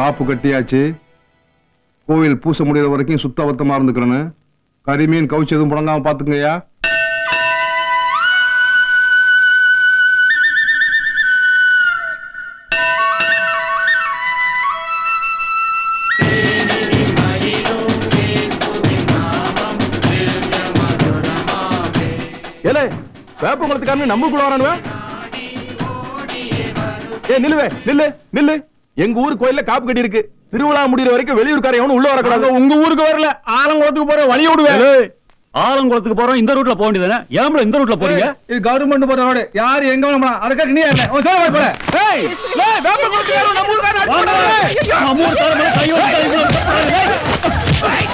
காப்பு கட்டியாச்சு கோவில் பூச முடியற வரைக்கும் சுத்தபத்தமா இருந்துக்கிறேன்னு கரிமீன் கவுச்சு எதுவும் புடங்காம பாத்துங்கய்யா ஏலே வேப்பங்குளத்துக்காரன் நம்மளுக்குள்ள வரானுவ ஏ நில்லுவே நில்லு நில்லு எங்க ஊர் கோயில்ல காப்பு கட்டி இருக்கு திருவிழா முடியிற வரைக்கும் வெளியூர்காரன் எவனும் உள்ள வரக்கூடாது உங்க ஊருக்கு வரல ஆலங்குளத்துக்கு போற வழி விடுவேன் ஆலங்குளத்துக்கு போறோம் இந்த ரூட்ல போக வேண்டியதானே ஏன் இந்த ரூட்ல போறீங்க இது கவர்மெண்ட் போற ரோடு யார் எங்க வேணும் போலாம் அதுக்காக நீ இல்ல உன் சொல்ல போற ஏய் ஏய் வேப்பங்குளத்துக்கு நம்ம ஊர்க்காரன் அடிச்சு போறானே. நம்ம ஊர் தலைமையில கை வச்சு கை வச்சு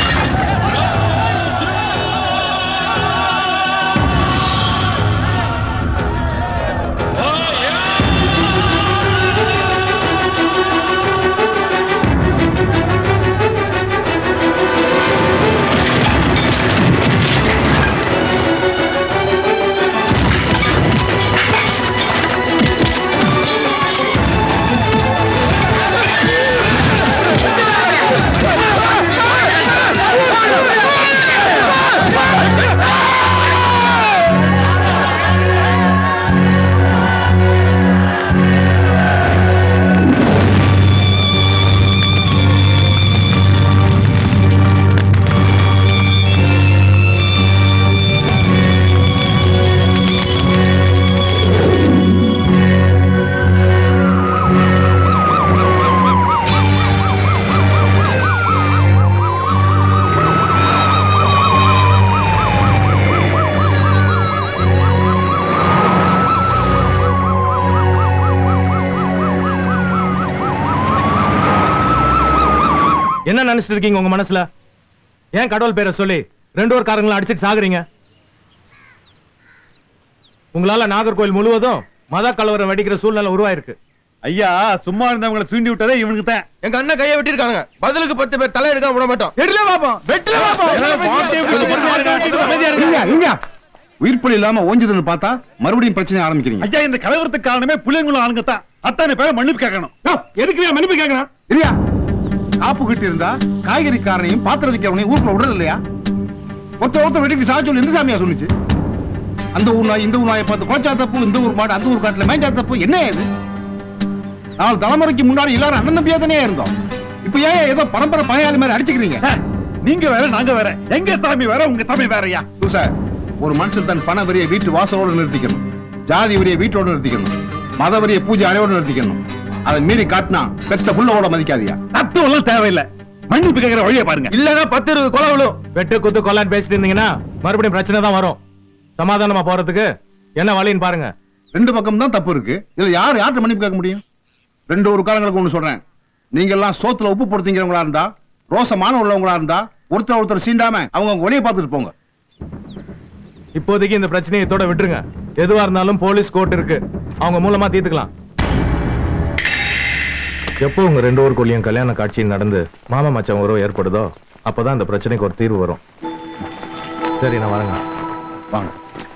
என்ன நினைச்சிட்டு இருக்கீங்க உங்க மனசுல ஏன் கடவுள் பேரை சொல்லி ரெண்டு ஒரு காரங்களை அடிச்சிட்டு சாகுறீங்க உங்களால நாகர்கோயில் முழுவதும் மத கலவரம் வெடிக்கிற சூழ்நிலை உருவாயிருக்கு ஐயா சும்மா இருந்தவங்களை சூண்டி விட்டதே இவனுக்கு தான் எங்க அண்ணன் கையை வெட்டிருக்காங்க பதிலுக்கு பத்து பேர் தலை எடுக்காம விட மாட்டோம் வெட்டில பாப்போம் வெட்டில இருங்க, இருங்க. உயிர்ப்பலி இல்லாம ஓஞ்சதுன்னு பார்த்தா மறுபடியும் பிரச்சனை ஆரம்பிக்கிறீங்க ஐயா இந்த கலவரத்துக்கு காரணமே புள்ளைங்களும் ஆளுங்க தான் அத்தனை பேரை மன்னிப்பு கேட்கணும் எதுக்கு மன்னிப்பு கேட்கணும் இல்லையா காப்பு கட்டி இருந்தா காய்கறிக்காரனையும் பாத்திரம் விற்கிறவனையும் ஊருக்குள்ள விடுறது இல்லையா ஒருத்தர் ஒருத்தர் வெட்டிக்கு சாக சொல்லி எந்த சாமியா சொன்னுச்சு அந்த ஊர் நாய் இந்த ஊர் நாயை பார்த்து கோச்சா தப்பு இந்த ஊர் மாடு அந்த ஊர் காட்டுல மேஞ்சா தப்பு என்ன இது நாலு தலைமுறைக்கு முன்னாடி எல்லாரும் அண்ணன் தம்பியா தானே இருந்தோம் இப்ப ஏன் ஏதோ பரம்பரை பகையாளி மாதிரி அடிச்சுக்கிறீங்க நீங்க வேற நாங்க வேற எங்க சாமி வேற உங்க சாமி வேறயா சார் ஒரு மனுஷன் தன் பண வரியை வீட்டு வாசலோடு நிறுத்திக்கணும் ஜாதி வரியை வீட்டோடு நிறுத்திக்கணும் மத வரியை பூஜை அறையோடு நிறுத்திக்கணும் அதை மீறி காட்டினா பெத்த புள்ளவோட மதிக்காதியா தத்துவம் எல்லாம் தேவையில்லை மன்னிப்பு கேட்கிற வழியை பாருங்க இல்லன்னா பத்து இருபது கொலை விழும் வெட்டு குத்து கொல்லான்னு பேசிட்டு இருந்தீங்கன்னா மறுபடியும் பிரச்சனை தான் வரும் சமாதானமா போறதுக்கு என்ன வழின்னு பாருங்க ரெண்டு பக்கம் தான் தப்பு இருக்கு இதுல யார் யார்கிட்ட மன்னிப்பு கேட்க முடியும் ரெண்டு ஒரு காரங்களுக்கு ஒண்ணு சொல்றேன் நீங்க எல்லாம் சோத்துல உப்பு போடுத்தீங்கிறவங்களா இருந்தா ரோசமான உள்ளவங்களா இருந்தா ஒருத்தர் ஒருத்தர் சீண்டாம அவங்க அவங்க வழியை பார்த்துட்டு போங்க இப்போதைக்கு இந்த பிரச்சனையை இதோட விட்டுருங்க எதுவா இருந்தாலும் போலீஸ் கோர்ட் இருக்கு அவங்க மூலமா தீர்த்துக்கலாம் எப்போ உங்க ரெண்டு ஊருக்குள்ளேயும் கல்யாண காட்சி நடந்து மாமா மச்சான் உறவு ஏற்படுதோ அப்பதான் இந்த பிரச்சனைக்கு ஒரு தீர்வு வரும் சரி நான் வரேங்க வாங்க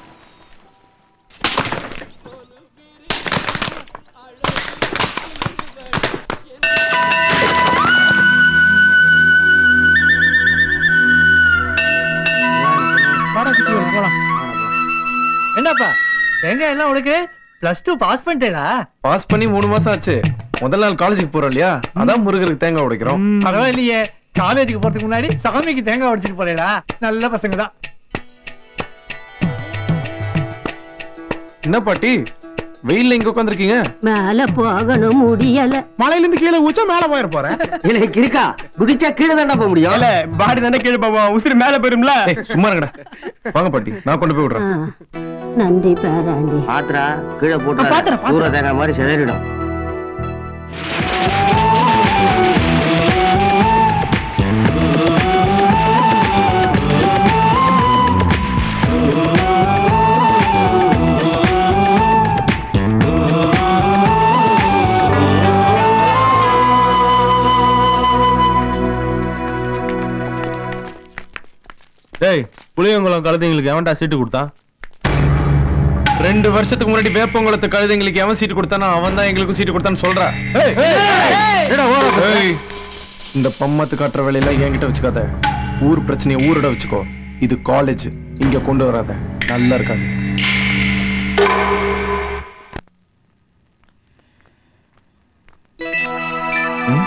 என்னப்பா எங்க எல்லாம் உனக்கு பிளஸ் டூ பாஸ் பண்ணிட்டேனா பாஸ் பண்ணி மூணு மாசம் ஆச்சு முதல் நாள் காலேஜுக்கு போறோம் இல்லையா அதான் முருகருக்கு தேங்காய் உடைக்கிறோம் பரவாயில்லையே காலேஜுக்கு போறதுக்கு முன்னாடி சாமிக்கு தேங்காய் உடைச்சிட்டு போறேடா நல்ல பசங்க தான் என்ன பாட்டி வெயில்ல இங்க உட்காந்துருக்கீங்க மேல போகணும் முடியல மலையில இருந்து கீழே ஊச்சா மேல போயிட போறேன் இல்ல கிறுக்கா குதிச்சா கீழே தாண்டா போக முடியும் பாடி தானே கீழே போவோம் உசிறு மேல போயிரும்ல சும்மா இருங்கடா வாங்க பாட்டி நான் கொண்டு போய் ஆ, விடுறேன் நன்றி பேராண்டி பாத்துரா கீழே போட்டு பாத்துறேன், தூர தேங்காய் மாதிரி சிதறிடும் டேய் புளியங்குளம் கழுதைங்களுக்கு எவன்டா சீட்டு கொடுத்தா ரெண்டு வருஷத்துக்கு முன்னாடி வேப்பங்குளத்து கழுதைங்களுக்கு எவன் சீட்டு கொடுத்தானோ அவன் தான் எங்களுக்கும் சீட்டு கொடுத்தான்னு சொல்றா ஏய், இந்த பம்மத்து காட்டுற வேலையில என்கிட்ட வச்சுக்காத ஊர் பிரச்சனையை ஊரோட வச்சுக்கோ இது காலேஜ் இங்க கொண்டு வராத நல்லா இருக்காது ம்?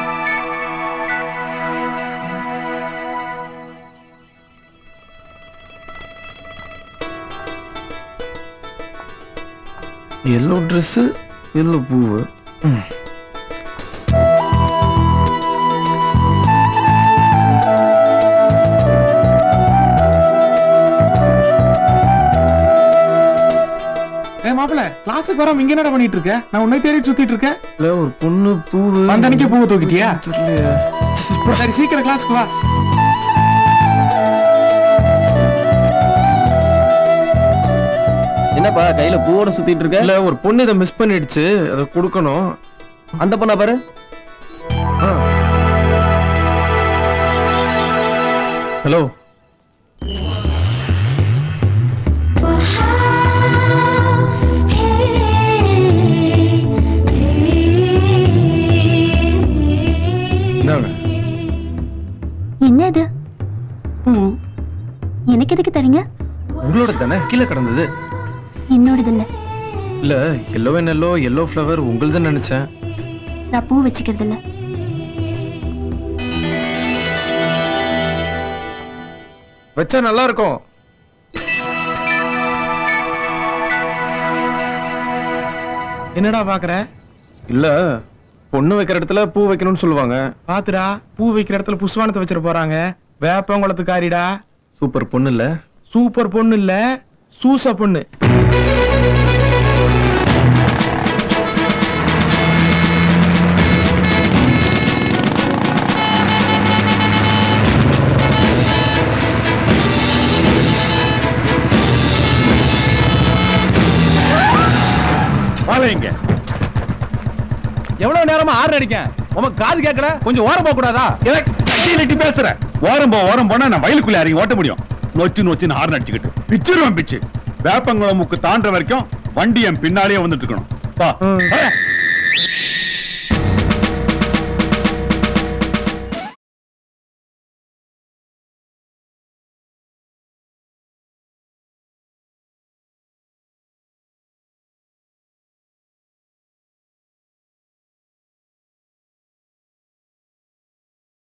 எல்லோ ட்ரெஸ் எல்லோ பூவு ம். ஏ மாப்பிள கிளாஸுக்கு வராம இங்க என்னடா பண்ணிட்டு இருக்க நான் உன்னை தேடி சுத்திட்டு இருக்கேன் இல்ல ஒரு பொண்ணு பூவு அந்த அன்னைக்கே பூவை தூக்கிட்டியா? தெரியலையே. சரி சீக்கிரம் கிளாஸ்க்கு வா என்னப்பா கையில பூவோட சுத்திட்டு இருக்க இல்ல ஒரு பொண்ணு இதை மிஸ் பண்ணிடுச்சு அதை கொடுக்கணும் அந்த பொண்ணா பாரு ஹலோ இந்தாங்க என்ன இது எனக்கு எதுக்கு தரீங்க உங்களோட தானே கீழே கிடந்தது என்னோடது இல்ல இல்ல yellow and yellow yellow flower உங்களுதுன்னு நினைச்சேன் நான் பூ வச்சுக்கிறது இல்ல வச்சா நல்லா இருக்கும் என்னடா பாக்குற இல்ல பொண்ணு வைக்கிற இடத்துல பூ வைக்கணும்னு சொல்லுவாங்க பாத்துடா பூ வைக்கிற இடத்துல புஷ்வானத்தை வச்சிட்டு போறாங்க வேப்பங்குளத்துக்காரிடா சூப்பர் பொண்ணு இல்ல சூப்பர் பொண்ணு இல்ல சூச பொண்ணு வாழைங்க எவ்வளவு நேரமா ஆறு அடிக்க உனக்கு காது கேட்கல கொஞ்சம் ஓரம் போக கூடாதா கட்டி பேசுற ஓரம் போ ஓரம் போனா நான் வயலுக்குள்ள இறங்கி ஓட்ட முடியும் நொச்சு நொச்சுன்னு ஹார்ன் அடிச்சுக்கிட்டு பிச்சிருவேன் பிச்சு வேப்பங்குளம் முக்கு தாண்டுற வரைக்கும் வண்டி என் பின்னாலேயே வந்துட்டு இருக்கணும் பா.